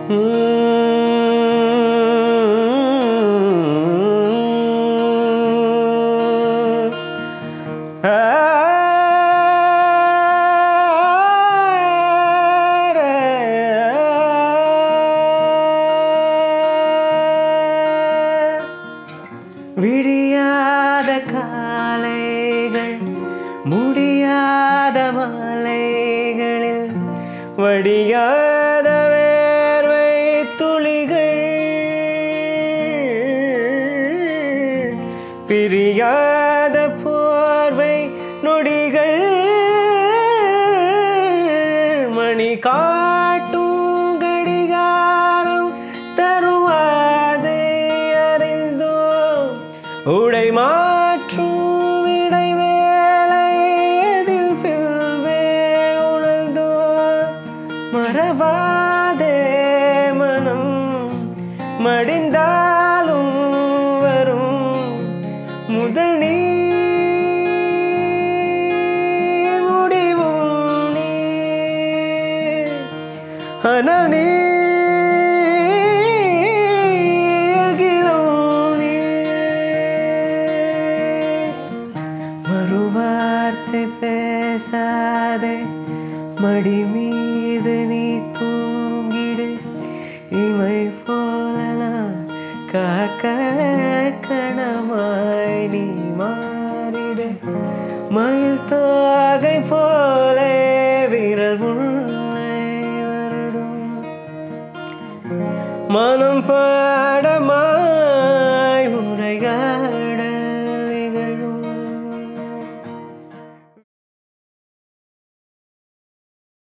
விடியாத காலைகள் முடியாத மாலைகளில் வடியாத வேர்வை துளிகள் பிரியாத போர்வை நொடிகள் மணி காட்டும் கடிகாரம் தருவாதை அறிந்தோம் உடை மாற்றும் இடைவேளை எதில் பில்வே உணர்ந்தோம் மறவாதே மனம் மடிந்தாலும் வரும் முதல் நீ முடிவும் நீ ஆனால் நீ அகிலம் நீ. மறுவார்த்தை பேசாதே மடி மீது நீ தூங்கிடு இமை போல நான் காக்க கணமாய் நீ மாறிடு மயில் தோகை போல விரல் உன்னை வருடும் மனம் பாட